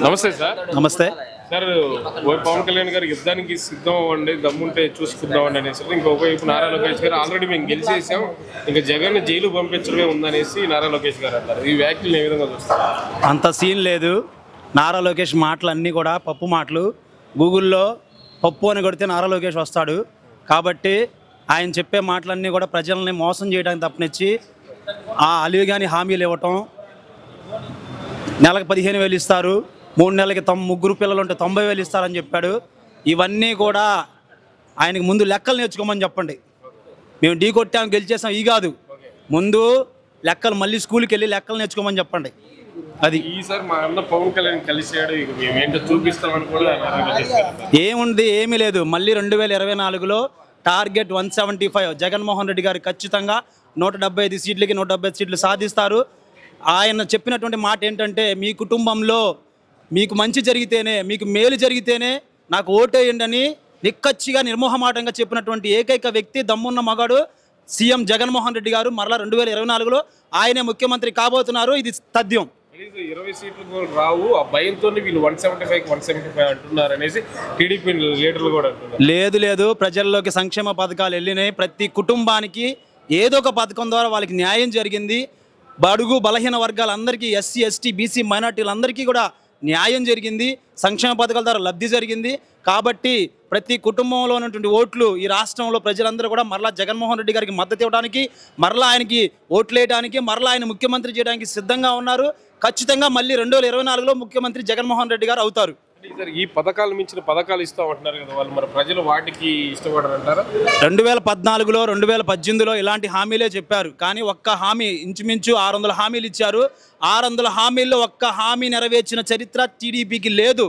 నమస్తే సార్ నమస్తే సార్ ఓ పవన్ కళ్యాణ్ గారు యుద్ధానికి సిద్ధం అవ్వండి దమ్ముంటే చూసుకుందామండి అనేసి ఇంకొకవైపు నారా లోకేష్ గారు ఆల్రెడీ మేము గెలిచేసాం ఇంకా జగన్ జైలు పంపించడమే ఉందనేసి నారా లోకేష్ గారు అంటారు ఈ వ్యాఖ్యలు ఏ విధంగా చూస్తారు అంత సీన్ లేదు నారా లోకేష్ మాటలు అన్నీ కూడా పప్పు మాటలు గూగుల్లో పప్పు అని కొడితే నారా లోకేష్ వస్తాడు కాబట్టి ఆయన చెప్పే మాటలన్నీ కూడా ప్రజల్ని మోసం చేయడానికి తప్పనిచ్చి ఆ అలివిగాని హామీలు ఇవ్వటం నెలకు పదిహేను వేలు ఇస్తారు మూడు నెలలకి తొమ్ ముగ్గురు పిల్లలు ఉంటే తొంభై వేలు ఇస్తారని చెప్పాడు ఇవన్నీ కూడా ఆయనకి ముందు లెక్కలు నేర్చుకోమని చెప్పండి మేము ఢీ కొట్టాం గెలిచేసాం ఈ కాదు ముందు లెక్కలు మళ్ళీ స్కూల్కి వెళ్ళి లెక్కలు నేర్చుకోమని చెప్పండి అది ఈసారి మా అన్న పవన్ కళ్యాణ్ కలిసాడు ఇక మేము ఏంటో చూపిస్తామని కూడా నారా లోకేష్ గారు అన్నారు. ఏముంది ఏమీ లేదు మళ్ళీ రెండు వేల ఇరవై నాలుగులో target one seventy five Jaganmohan Reddy garu ఖచ్చితంగా నూట డెబ్బై ఐదు సీట్లకి నూట డెబ్బై ఐదు సీట్లు సాధిస్తారు ఆయన చెప్పినటువంటి మాట ఏంటంటే మీ కుటుంబంలో మీకు మంచి జరిగితేనే మీకు మేలు జరిగితేనే నాకు ఓటేయండి అని నిక్కచ్చిగా నిర్మోహమాటంగా చెప్పినటువంటి ఏకైక వ్యక్తి దమ్మున్న మగాడు సీఎం జగన్మోహన్ రెడ్డి గారు మరలా రెండు వేల ఇరవై నాలుగులో ఆయనే ముఖ్యమంత్రి కాబోతున్నారు ఇది తథ్యం కనీసం ఇరవై సీట్లు కూడా రావు ఆ భయంతో వీళ్ళు one seventy five one seventy five అంటున్నారు అనేసి టీడీపీ లీడర్లు కూడా అంటున్నారు లేదు లేదు ప్రజల్లోకి సంక్షేమ పథకాలు వెళ్ళినాయి ప్రతి కుటుంబానికి ఏదో ఒక పథకం ద్వారా వాళ్ళకి న్యాయం జరిగింది బడుగు బలహీన వర్గాలందరికీ ఎస్సీ ఎస్టీ బీసీ మైనార్టీలందరికీ కూడా న్యాయం జరిగింది సంక్షేమ పథకాల ద్వారా లబ్ధి జరిగింది కాబట్టి ప్రతి కుటుంబంలో ఉన్నటువంటి ఓట్లు ఈ రాష్ట్రంలో ప్రజలందరూ కూడా మరలా జగన్మోహన్ రెడ్డి గారికి మద్దతు ఇవ్వడానికి మరలా ఆయనకి ఓట్లు వేయడానికి మరలా ఆయన ముఖ్యమంత్రి చేయడానికి సిద్ధంగా ఉన్నారు ఖచ్చితంగా మళ్ళీ రెండు వేల ఇరవై నాలుగులో ముఖ్యమంత్రి జగన్మోహన్ రెడ్డి గారు అవుతారు అంటే ఈసారి ఈ పథకాలు మించిన పథకాలు ఇస్తామంటున్నారు కదా వాళ్ళు మరి ప్రజలు వాటికి ఇష్టపడరు అంటారా రెండు వేల పద్నాలుగులో రెండు వేల పద్దెనిమిదిలో ఇలాంటి హామీలే చెప్పారు కానీ ఒక్క హామీ ఇంచుమించు ఆరు వందల హామీలు ఇచ్చారు ఆరు వందల హామీల్లో ఒక్క హామీ నెరవేర్చిన చరిత్ర టీడీపీకి లేదు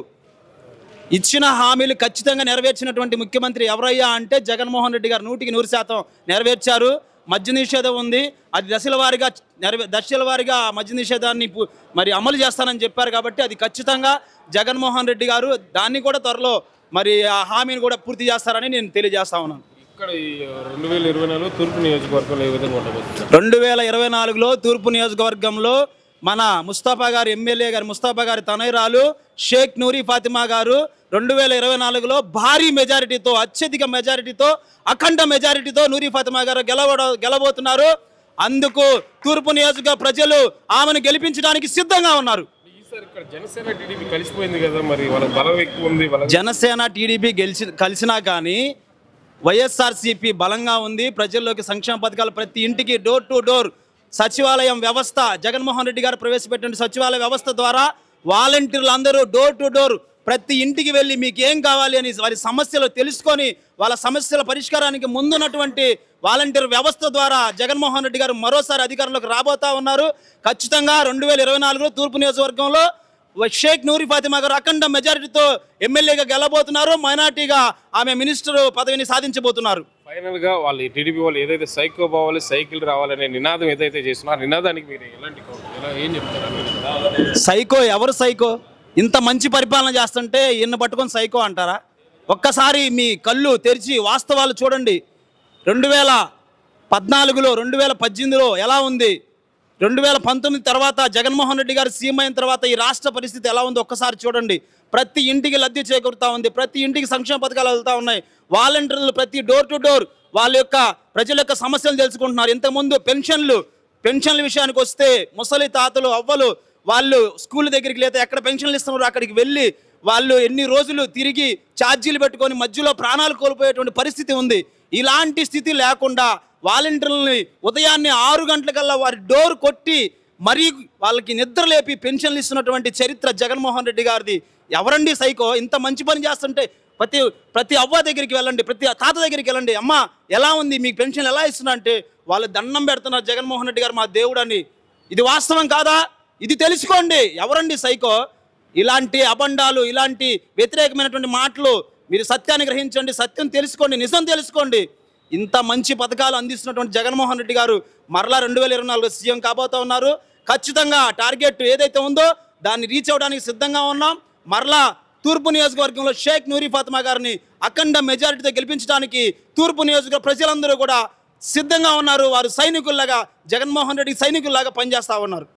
ఇచ్చిన హామీలు ఖచ్చితంగా నెరవేర్చినటువంటి ముఖ్యమంత్రి ఎవరయ్యా అంటే జగన్మోహన్ రెడ్డి గారు నూటికి నూరు శాతం నెరవేర్చారు మద్య నిషేధం ఉంది అది దశల వారీగా నెరవే దశల వారీగా మద్య నిషేధాన్ని పు- మరి అమలు చేస్తానని చెప్పారు కాబట్టి అది ఖచ్చితంగా జగన్మోహన్ రెడ్డి గారు దాన్ని కూడా త్వరలో మరి ఆ హామీని కూడా పూర్తి చేస్తారని నేను తెలియజేస్తా ఉన్నాను ఇక్కడ ఈ రెండు వేల ఇరవై నాలుగు తూర్పు నియోజకవర్గంలో ఏ విధంగా ఉండబోతుంది రెండు వేల ఇరవై నాలుగులో తూర్పు నియోజకవర్గంలో మన ముస్తాఫా గారు ఎమ్మెల్యే గారు ముస్తాఫా గారి తనయురాలు షేక్ నూరి ఫాతిమా గారు రెండు వేల ఇరవై నాలుగులో భారీ మెజారిటీతో అత్యధిక మెజారిటీతో అఖండ మెజారిటీతో నూరి ఫాతిమా గారు గెలవడ గెలబోతున్నారు అందుకు తూర్పు నియోజక ప్రజలు ఆమెను గెలిపించడానికి సిద్ధంగా ఉన్నారు ఈసారి ఇక్కడ జనసేన టీడీపీ కలిసిపోయింది కదా మరి వాళ్ళ బలం ఎక్కువ ఉంది వాళ్ళ జనసేన టీడీపీ గెలిచి కలిసినా కానీ వైఎస్ఆర్సీపీ బలంగా ఉంది ప్రజల్లోకి సంక్షేమ పథకాలు ప్రతి ఇంటికి డోర్ టు డోర్ సచివాలయం వ్యవస్థ జగన్మోహన్ రెడ్డి గారు ప్రవేశపెట్టిన సచివాలయ వ్యవస్థ ద్వారా వాలంటీర్లు అందరూ డోర్ టు డోర్ ప్రతి ఇంటికి వెళ్ళి మీకు ఏం కావాలి అని వారి సమస్యలు తెలుసుకొని వాళ్ళ సమస్యల పరిష్కారానికి ముందున్నటువంటి వాలంటీర్ వ్యవస్థ ద్వారా జగన్మోహన్ రెడ్డి గారు మరోసారి అధికారంలోకి రాబోతా ఉన్నారు ఖచ్చితంగా రెండు వేల ఇరవై నాలుగులో తూర్పు నియోజకవర్గంలో షేక్ నూరి ఫాతిమా గారు అఖండ మెజారిటీతో ఎమ్మెల్యేగా గెలబోతున్నారు మైనార్టీగా ఆమె మినిస్టర్ పదవిని సాధించబోతున్నారు ఫైనల్ గా వాళ్ళు టీడీపీ వాళ్ళు ఏదైతే సైకో పోవాలి సైకిల్ రావాలనే నినాదం ఏదైతే చేస్తున్నారో ఆ నినాదానికి మీరు ఎలాంటి కౌంటర్? ఎలా ఏం చెప్తారు సైకో ఎవరు సైకో ఇంత మంచి పరిపాలన చేస్తుంటే ఈయన పట్టుకొని సైకో అంటారా ఒక్కసారి మీ కళ్ళు తెరిచి వాస్తవాలు చూడండి రెండు వేల పద్నాలుగులో రెండు వేల పద్దెనిమిదిలో ఎలా ఉంది రెండు వేల పంతొమ్మిది తర్వాత జగన్మోహన్ రెడ్డి గారు సీఎం అయిన తర్వాత ఈ రాష్ట్ర పరిస్థితి ఎలా ఉందో ఒక్కసారి చూడండి ప్రతి ఇంటికి లబ్ధి చేకూరుతా ఉంది ప్రతి ఇంటికి సంక్షేమ పథకాలు వెళ్తా ఉన్నాయి వాలంటీర్లు ప్రతి డోర్ టు డోర్ వాళ్ళ యొక్క ప్రజల యొక్క సమస్యలు తెలుసుకుంటున్నారు ఇంతకుముందు పెన్షన్లు పెన్షన్ల విషయానికి వస్తే ముసలి తాతలు అవ్వలు వాళ్ళు స్కూల్ దగ్గరికి లేదా ఎక్కడ పెన్షన్లు ఇస్తున్నారు అక్కడికి వెళ్ళి వాళ్ళు ఎన్ని రోజులు తిరిగి ఛార్జీలు పెట్టుకొని మధ్యలో ప్రాణాలు కోల్పోయేటువంటి పరిస్థితి ఉంది ఇలాంటి స్థితి లేకుండా వాలంటీర్లని ఉదయాన్నే ఆరు గంటలకల్లా వారి డోర్ కొట్టి మరీ వాళ్ళకి నిద్ర లేపి పెన్షన్లు ఇస్తున్నటువంటి చరిత్ర జగన్మోహన్ రెడ్డి గారిది ఎవరండి సైకో ఇంత మంచి పని చేస్తుంటే ప్రతి ప్రతి అవ్వ దగ్గరికి వెళ్ళండి ప్రతి తాత దగ్గరికి వెళ్ళండి అమ్మ ఎలా ఉంది మీకు పెన్షన్ ఎలా ఇస్తున్నా అంటే వాళ్ళు దండం పెడుతున్నారు జగన్మోహన్ రెడ్డి గారు మా దేవుడు అని ఇది వాస్తవం కాదా ఇది తెలుసుకోండి ఎవరండి సైకో ఇలాంటి అబండాలు ఇలాంటి వ్యతిరేకమైనటువంటి మాటలు మీరు సత్యాన్ని గ్రహించండి సత్యం తెలుసుకోండి నిజం తెలుసుకోండి ఇంత మంచి పథకాలు అందిస్తున్నటువంటి జగన్మోహన్ రెడ్డి గారు మరలా రెండు వేల ఇరవై నాలుగు సీఎం కాబోతా ఉన్నారు ఖచ్చితంగా టార్గెట్ ఏదైతే ఉందో దాన్ని రీచ్ అవ్వడానికి సిద్ధంగా ఉన్నాం మరలా తూర్పు నియోజకవర్గంలో షేక్ నూరి ఫాతిమా గారిని అఖండ మెజారిటీతో గెలిపించడానికి తూర్పు నియోజకవర్గ ప్రజలందరూ కూడా సిద్ధంగా ఉన్నారు వారు సైనికుల్లాగా జగన్మోహన్ రెడ్డి సైనికుల్లాగా పనిచేస్తూ ఉన్నారు